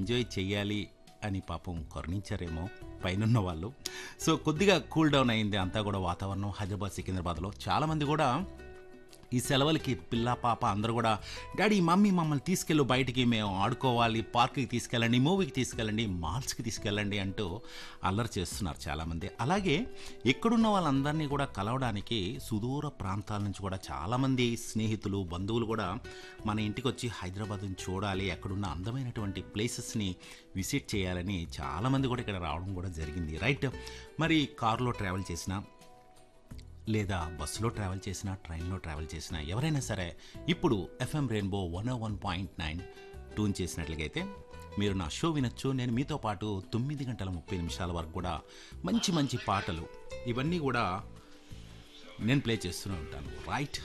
enjoy చెయ్యాలి అని పాపం కరుణించారేమో పైనున్న వాళ్ళు సో కొద్దిగా కూల్ డౌన్ అయింది అంతా కూడా వాతావరణం హైదరాబాద్ సికింద్రాబాద్లో చాలామంది కూడా ఈ సెలవులకి పిల్ల పాప అందరూ కూడా డాడీ మమ్మీ మమ్మల్ని తీసుకెళ్ళు బయటికి మేము ఆడుకోవాలి పార్క్కి తీసుకెళ్ళండి మూవీకి తీసుకెళ్ళండి మాల్స్కి తీసుకెళ్ళండి అంటూ అల్లరి చేస్తున్నారు చాలామంది అలాగే ఎక్కడున్న వాళ్ళందరినీ కూడా కలవడానికి సుదూర ప్రాంతాల నుంచి కూడా చాలామంది స్నేహితులు బంధువులు కూడా మన ఇంటికి వచ్చి హైదరాబాద్ని చూడాలి అక్కడున్న అందమైనటువంటి ప్లేసెస్ని విజిట్ చేయాలని చాలామంది కూడా ఇక్కడ రావడం కూడా జరిగింది రైట్ మరి కారులో ట్రావెల్ చేసిన లేదా బస్సులో ట్రావెల్ చేసినా ట్రైన్లో ట్రావెల్ చేసినా ఎవరైనా సరే ఇప్పుడు FM rainbow one one point nine tune చేసినట్లయితే మీరు నా షో వినొచ్చు నేను మీతో పాటు తొమ్మిది గంటల ముప్పై నిమిషాల వరకు కూడా మంచి మంచి పాటలు ఇవన్నీ కూడా నేను ప్లే చేస్తూనే ఉంటాను రైట్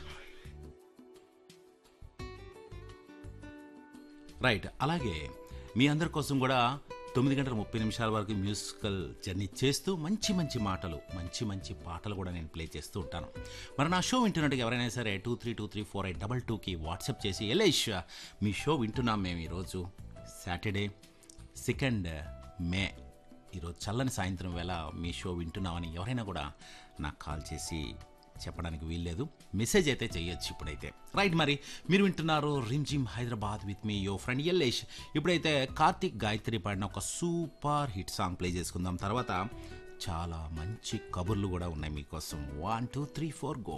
రైట్ అలాగే మీ అందరి కోసం కూడా తొమ్మిది గంటల ముప్పై నిమిషాల వరకు మ్యూజికల్ జర్నీ చేస్తూ మంచి మంచి మాటలు మంచి మంచి పాటలు కూడా నేను ప్లే చేస్తూ ఉంటాను మరి నా షో వింటున్నట్టుగా ఎవరైనా సరే two three two three four eight double టూకి వాట్సాప్ చేసి ఎలేష్ మీ షో వింటున్నాం మేము ఈరోజు సాటర్డే సెకండ్ మే ఈరోజు చల్లని సాయంత్రం వేళ మీ షో వింటున్నామని ఎవరైనా కూడా నాకు కాల్ చేసి చెప్పడానికి వీల్లేదు మెసేజ్ అయితే చేయొచ్చు ఇప్పుడైతే రైట్ మరి మీరు వింటున్నారు రిమ్జిమ్ హైదరాబాద్ విత్ మీ యో ఫ్రెండ్ ఎల్లేష్ ఇప్పుడైతే కార్తిక్ గాయత్రి పాడిన ఒక సూపర్ హిట్ సాంగ్ ప్లే చేసుకుందాం తర్వాత చాలా మంచి కబుర్లు కూడా ఉన్నాయి మీకోసం one two three four go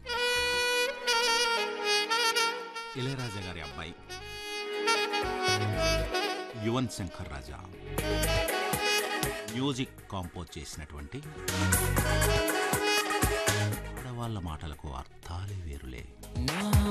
Ilaiyaraaja గారి అబ్బాయి యువన్ శంకర్ రాజా మ్యూజిక్ కాంపోజ్ చేసినటువంటి ఆడవాళ్ళ మాటలకు అర్థాలే వేరులే నా